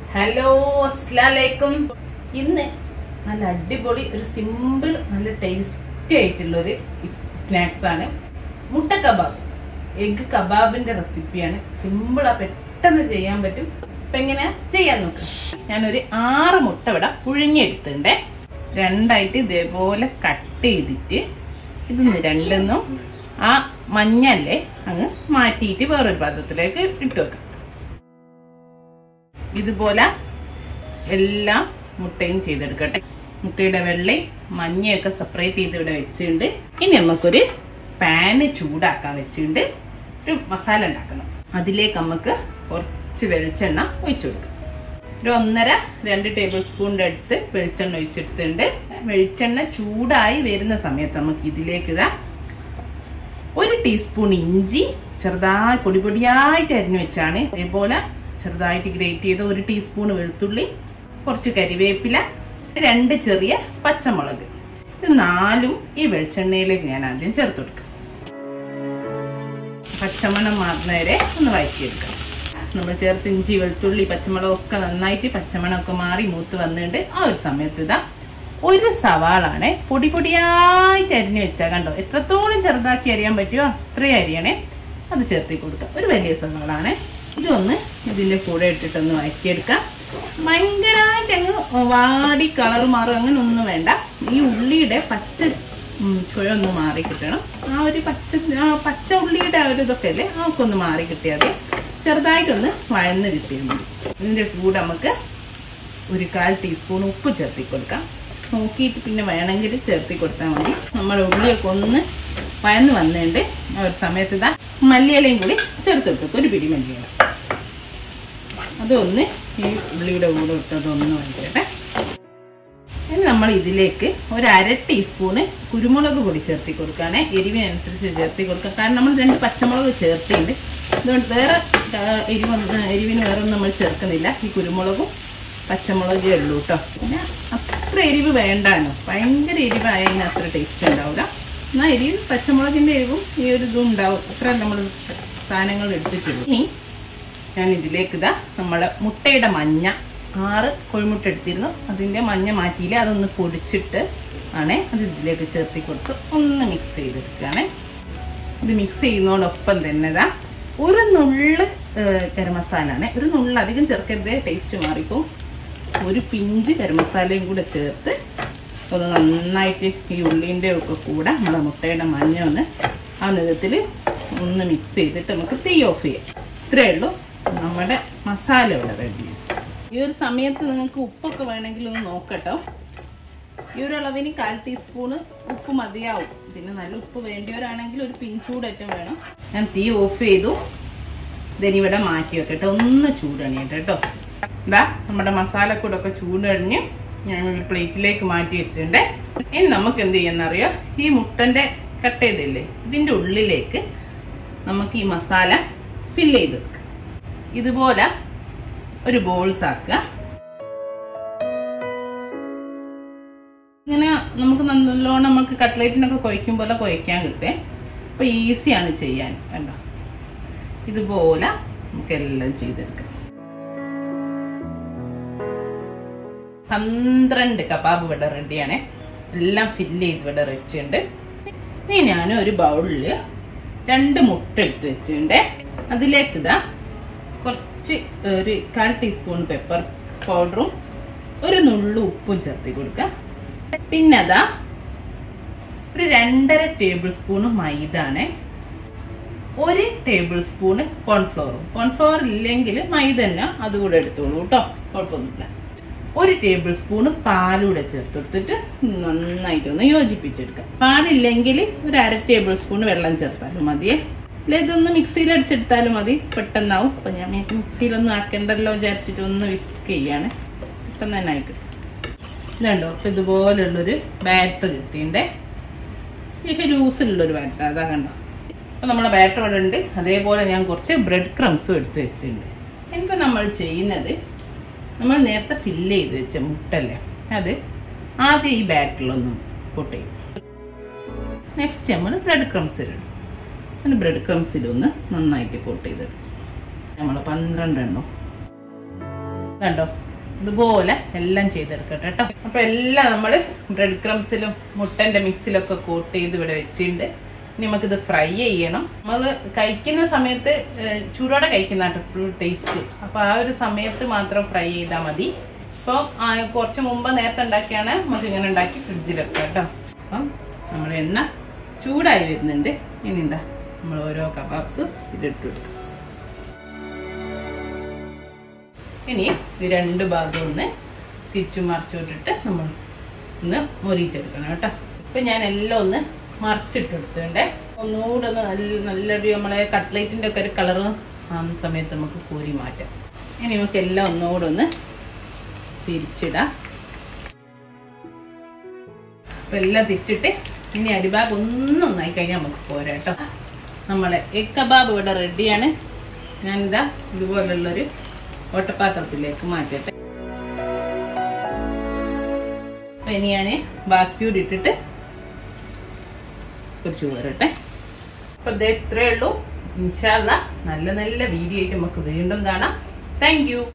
hello അസ്ലാലേക്കും ഇന്ന് നല്ല അടിപൊളി ഒരു സിമ്പിൾ നല്ല ടേസ്റ്റി ആയിട്ടുള്ള ഒരു സ്നാക്സ് ആണ് മുട്ട കബാബ് എഗ് കബാബിന്റെ റെസിപ്പിയാണ് സിമ്പിളാ പെട്ടെന്ന് ചെയ്യാൻ പറ്റും അപ്പൊ എങ്ങനെ ചെയ്യാൻ നോക്കാം ഞാനൊരു ആറ് മുട്ട ഇവിടെ പുഴുങ്ങിയെടുത്തിട്ടുണ്ട് രണ്ടായിട്ട് ഇതേപോലെ കട്ട് ചെയ്തിട്ട് ഇത് രണ്ടെന്നും ആ മഞ്ഞല്ലേ അങ്ങ് മാറ്റിയിട്ട് വേറൊരു പാത്രത്തിലേക്ക് ഇട്ട് വെക്കാം ഇതുപോലെ എല്ലാം മുട്ടയും ചെയ്തെടുക്കട്ടെ മുട്ടയുടെ വെള്ളയും മഞ്ഞയൊക്കെ സെപ്പറേറ്റ് ചെയ്ത് ഇവിടെ വെച്ചിട്ടുണ്ട് ഇനി നമുക്കൊരു പാന് ചൂടാക്കാൻ വെച്ചിട്ടുണ്ട് ഒരു മസാല ഉണ്ടാക്കണം അതിലേക്ക് നമുക്ക് കുറച്ച് വെളിച്ചെണ്ണ ഒഴിച്ചു കൊടുക്കാം ഒരു ഒന്നര രണ്ട് ടേബിൾ സ്പൂണിന്റെ അടുത്ത് വെളിച്ചെണ്ണ ഒഴിച്ചെടുത്തിട്ടുണ്ട് വെളിച്ചെണ്ണ ചൂടായി വരുന്ന സമയത്ത് നമുക്ക് ഇതിലേക്ക് ഇതാ ഒരു ടീസ്പൂൺ ഇഞ്ചി ചെറുതായി പൊടി പൊടിയായിട്ട് അരിഞ്ഞു വെച്ചാണ് ഇതേപോലെ ചെറുതായിട്ട് ഗ്രേറ്റ് ചെയ്ത ഒരു ടീസ്പൂൺ വെളുത്തുള്ളി കുറച്ച് കരിവേപ്പില രണ്ട് ചെറിയ പച്ചമുളക് ഇത് നാലും ഈ വെളിച്ചെണ്ണയിലേക്ക് ഞാൻ ആദ്യം ചേർത്ത് കൊടുക്കാം പച്ചമണം മാറുന്നവരെ ഒന്ന് വഴറ്റിയെടുക്കാം നമ്മൾ ചേർത്ത് ഇഞ്ചി വെളുത്തുള്ളി പച്ചമുളക് ഒക്കെ നന്നായിട്ട് പച്ചമണമൊക്കെ മാറി മൂത്ത് വന്നിട്ടുണ്ട് ആ ഒരു സമയത്ത് ഇതാ ഒരു സവാളാണ് പൊടി പൊടിയായിട്ട് അരിഞ്ഞു വെച്ചാൽ കണ്ടോ എത്രത്തോളം ചെറുതാക്കി അരിയാൻ പറ്റുമോ അത്രയും അരിയണേ അത് ചേർത്തി കൊടുക്കാം ഒരു വലിയ സവാളാണ് ഇതൊന്ന് ഇതിൻ്റെ കൂടെ ഇട്ടിട്ടൊന്ന് വഴറ്റിയെടുക്കാം ഭയങ്കരമായിട്ട് അങ്ങ് വാടി കളർ മാറും അങ്ങനെ ഒന്നും വേണ്ട ഈ ഉള്ളിയുടെ പച്ച ചുഴ ഒന്ന് മാറി കിട്ടണം ആ ഒരു പച്ച ആ പച്ച ഉള്ളിയുടെ ആ ഒരു ഇതൊക്കെ അല്ലേ അതൊക്കെ ഒന്ന് മാറി കിട്ടിയാൽ മതി ചെറുതായിട്ടൊന്ന് വഴന്ന് കിട്ടിയാൽ മതി ഇതിൻ്റെ കൂടെ നമുക്ക് ഒരു കാൽ ടീസ്പൂൺ ഉപ്പ് ചേർത്തി കൊടുക്കാം നോക്കിയിട്ട് പിന്നെ വേണമെങ്കിൽ ചേർത്തി കൊടുത്താൽ മതി നമ്മുടെ ഉള്ളിയൊക്കെ ഒന്ന് വഴന്ന് വന്നിട്ടുണ്ട് ആ ഒരു സമയത്ത് ഇതാ മല്ലിയിലയും കൂടി ചേർത്ത് കൊടുക്കും ഒരു പിടി മല്ലിയില അതൊന്ന് ഈ ഉള്ളിയുടെ കൂടെ ഇട്ടതൊന്ന് വഴിക്കട്ടെ ഇനി നമ്മൾ ഇതിലേക്ക് ഒരു അര ടീസ്പൂണ് കുരുമുളക് പൊടി ചേർത്തി കൊടുക്കുകയാണ് എരിവിനനുസരിച്ച് ചേർത്തി കൊടുക്കുക കാരണം നമ്മൾ രണ്ട് പച്ചമുളക് ചേർത്തിട്ടുണ്ട് അതുകൊണ്ട് വേറെ എരിവ് എരിവിന് വേറെ ഒന്നും നമ്മൾ ചേർക്കുന്നില്ല ഈ കുരുമുളകും പച്ചമുളകേ ഉള്ളൂ കേട്ടോ പിന്നെ അത്ര എരിവ് വേണ്ടാനോ ഭയങ്കര എരിവായ അതിന് അത്ര ടേസ്റ്റ് ഉണ്ടാവില്ല എന്നാൽ എരിവ് പച്ചമുളകിൻ്റെ എരിവും ഈ ഒരു ഇതും ഉണ്ടാവും അത്ര നമ്മൾ സാധനങ്ങൾ എടുത്തിട്ടുള്ളൂ ഇനി ഞാൻ ഇതിലേക്ക് ഇതാ നമ്മുടെ മുട്ടയുടെ മഞ്ഞ ആറ് കോഴിമുട്ട എടുത്തിരുന്നു അതിൻ്റെ മഞ്ഞ മാറ്റിയില്ല അതൊന്ന് പൊടിച്ചിട്ട് ആണ് അത് ഇതിലേക്ക് ചേർത്തി കൊടുത്ത് ഒന്ന് മിക്സ് ചെയ്തെടുക്കുകയാണ് ഇത് മിക്സ് ചെയ്യുന്നതോടൊപ്പം തന്നെ ഇതാ ഒരു നുള്ള് ഗരം മസാല ആണ് ഒരു നുള്ള് അധികം ചേർക്കരുത് ടേസ്റ്റ് മാറിപ്പോൾ ഒരു പിഞ്ച് ഗരം മസാലയും കൂടെ ചേർത്ത് ഒന്ന് നന്നായിട്ട് ഈ ഉള്ളിൻ്റെ ഒക്കെ കൂടെ നമ്മുടെ മുട്ടയുടെ മഞ്ഞ ഒന്ന് ആ നിറത്തിൽ ഒന്ന് മിക്സ് ചെയ്തിട്ട് നമുക്ക് തീ ഓഫ് ചെയ്യാം ഇത്രയേ ഉള്ളൂ നമ്മുടെ മസാല ഇവിടെ റെഡി ഈ ഒരു സമയത്ത് നിങ്ങൾക്ക് ഉപ്പൊക്കെ വേണമെങ്കിൽ ഒന്ന് നോക്കട്ടോ ഈ ഒരു അളവിന് കാൽ ടീസ്പൂണ് ഉപ്പ് മതിയാവും പിന്നെ നല്ല ഉപ്പ് വേണ്ടിയവരാണെങ്കിൽ ഒരു പിഞ്ചൂടറ്റം വേണം ഞാൻ തീ ഓഫ് ചെയ്തു ഇതിനിവിടെ മാറ്റി വെക്കട്ടെ ഒന്ന് ചൂടണിയട്ടെ കേട്ടോ ഇതാ നമ്മുടെ മസാലക്കൂടൊക്കെ ചൂടണിഞ്ഞ് ഞാൻ ഒരു പ്ലേറ്റിലേക്ക് മാറ്റി വെച്ചിട്ടുണ്ട് ഇനി നമുക്ക് എന്ത് ചെയ്യാന്നറിയോ ഈ മുട്ടൻ്റെ കട്ട് ചെയ്തില്ലേ ഇതിൻ്റെ ഉള്ളിലേക്ക് നമുക്ക് ഈ മസാല ഫില്ല് ചെയ്ത് വെക്കാം ഇതുപോലെ ഒരു ബോൾസ് ആക്കുക ഇങ്ങനെ നമുക്ക് നല്ലോണം നമുക്ക് കട്ട്ലേറ്റിനൊക്കെ കുഴയ്ക്കും പോലെ കുഴയ്ക്കാൻ കിട്ടേ അപ്പൊ ഈസിയാണ് ചെയ്യാൻ കണ്ടോ ഇതുപോലെ നമുക്ക് എല്ലാം ചെയ്തെടുക്കാം പന്ത്രണ്ട് കബാബ് ഇവിടെ റെഡിയാണ് എല്ലാം ഫില്ല് ചെയ്ത് ഇവിടെ വെച്ചിട്ടുണ്ട് ഇനി ഞാൻ ഒരു ബൗളില് രണ്ട് മുട്ട എടുത്ത് വെച്ചിട്ടുണ്ട് അതിലേക്ക് ഇതാ കുറച്ച് ഒരു കാൽ ടീസ്പൂൺ പെപ്പർ പൗഡറും ഒരു നുള്ളു ഉപ്പും ചേർത്തി കൊടുക്കുക പിന്നെ അതാ ഒരു രണ്ടര ടേബിൾ സ്പൂണ് മൈദ ആണ് ഒരു ടേബിൾ സ്പൂണ് കോൺഫ്ലവറും കോൺഫ്ലവർ ഇല്ലെങ്കിൽ മൈദ തന്നെ അതുകൂടെ എടുത്തോളൂ കേട്ടോ കുഴപ്പമൊന്നുമില്ല ഒരു ടേബിൾ സ്പൂണ് പാലൂടെ ചേർത്തെടുത്തിട്ട് നന്നായിട്ടൊന്ന് യോജിപ്പിച്ചെടുക്കാം പാലില്ലെങ്കിൽ ഒരു അര ടേബിൾ സ്പൂൺ വെള്ളം ചേർത്താലും മതിയേ അല്ല ഇതൊന്ന് മിക്സിയിൽ അടിച്ചെടുത്താലും മതി പെട്ടെന്നാവും അപ്പൊ ഞാൻ മിക്സിയിലൊന്നും ആക്കണ്ടല്ലോ വിചാരിച്ചിട്ട് ഒന്ന് വിസ്ക് ചെയ്യാണ് പെട്ടെന്ന് തന്നെ ആയിട്ട് ഇതുണ്ടോ അപ്പൊ ഇതുപോലുള്ളൊരു ബാറ്റർ കിട്ടിയിട്ടുണ്ട് ശേഷം ലൂസിലുള്ളൊരു ബാറ്റർ അതാ കണ്ടോ അപ്പൊ നമ്മളെ ബാറ്റർ ഇവിടെ ഉണ്ട് അതേപോലെ ഞാൻ കുറച്ച് ബ്രെഡ് ക്രംസും എടുത്ത് വെച്ചിട്ടുണ്ട് ഇനിയിപ്പോൾ നമ്മൾ ചെയ്യുന്നത് നമ്മൾ നേരത്തെ ഫില്ല് ചെയ്ത് വെച്ച മുട്ടല്ലേ അത് ആദ്യം ഈ ബാറ്ററിലൊന്ന് പൊട്ടിയും നെക്സ്റ്റ് നമ്മൾ ബ്രെഡ് ക്രംസ് ഇടും അതിന് ബ്രെഡ് ക്രംസിലൊന്ന് നന്നായിട്ട് കോട്ട് ചെയ്തിടും നമ്മൾ പന്ത്രണ്ടെണ്ണം കണ്ടോ ഇതുപോലെ എല്ലാം ചെയ്തെടുക്കട്ടെ കേട്ടോ അപ്പൊ എല്ലാം നമ്മൾ ബ്രെഡ് ക്രംസിലും മുട്ടന്റെ മിക്സിലൊക്കെ കോട്ട് ചെയ്ത് ഇവിടെ വെച്ചിട്ടുണ്ട് ഇനി നമുക്കിത് ഫ്രൈ ചെയ്യണം നമ്മൾ കഴിക്കുന്ന സമയത്ത് ഏഹ്, ചൂടോടെ കഴിക്കുന്ന ഫുൾ ടേസ്റ്റ് അപ്പൊ ആ ഒരു സമയത്ത് മാത്രം ഫ്രൈ ചെയ്താൽ മതി ഇപ്പോൾ കുറച്ച് മുമ്പ് നേരത്തെ ഉണ്ടാക്കിയാണ് നമുക്ക് ഇങ്ങനെ ഉണ്ടാക്കി ഫ്രിഡ്ജിൽ വെക്കാം കേട്ടോ അപ്പം നമ്മുടെ എണ്ണ ചൂടായി വരുന്നുണ്ട് ഇനി എന്താ നമ്മൾ ഓരോ കബാബ്സും ഇതിട്ട് കൊടുക്കും ഇനി ഇത് രണ്ട് ഭാഗം ഒന്ന് തിരിച്ചു മറിച്ചിട്ടിട്ട് നമ്മൾ ഒന്ന് മൊരിച്ചെടുക്കണം കേട്ടോ ഇപ്പം ഞാൻ എല്ലാം ഒന്ന് മറിച്ചിട്ടെടുത്തുണ്ട് ഒന്നുകൂടെ ഒന്ന് നല്ല നല്ലൊരു നമ്മളെ കട്ട്ലേറ്റിൻ്റെ ഒക്കെ ഒരു കളറ് ആവുന്ന സമയത്ത് നമുക്ക് കോരി മാറ്റാം ഇനി നമുക്ക് എല്ലാം ഒന്നുകൂടെ ഒന്ന് തിരിച്ചിടാം അപ്പം എല്ലാം തിരിച്ചിട്ട് ഇനി അടിഭാഗം ഒന്നും ഒന്നായി കഴിഞ്ഞാൽ നമുക്ക് പോരാ കേട്ടോ നമ്മളെ എഗ് കബാബ് ഇവിടെ റെഡിയാണ് ഞാനിതാ ഇതുപോലുള്ളൊരു ഓട്ടപാത്രത്തിലേക്ക് മാറ്റട്ടെ അപ്പൊ ഇനി ഞാൻ ബാക്കിയൂടി ഇട്ടിട്ട് കുറച്ച് പോരട്ടെ അപ്പൊ ഇത് ഇത്രയേ ഉള്ളൂ ഇൻഷാല്ല നല്ല നല്ല വീഡിയോ ആയിട്ട് നമുക്ക് വീണ്ടും കാണാം താങ്ക്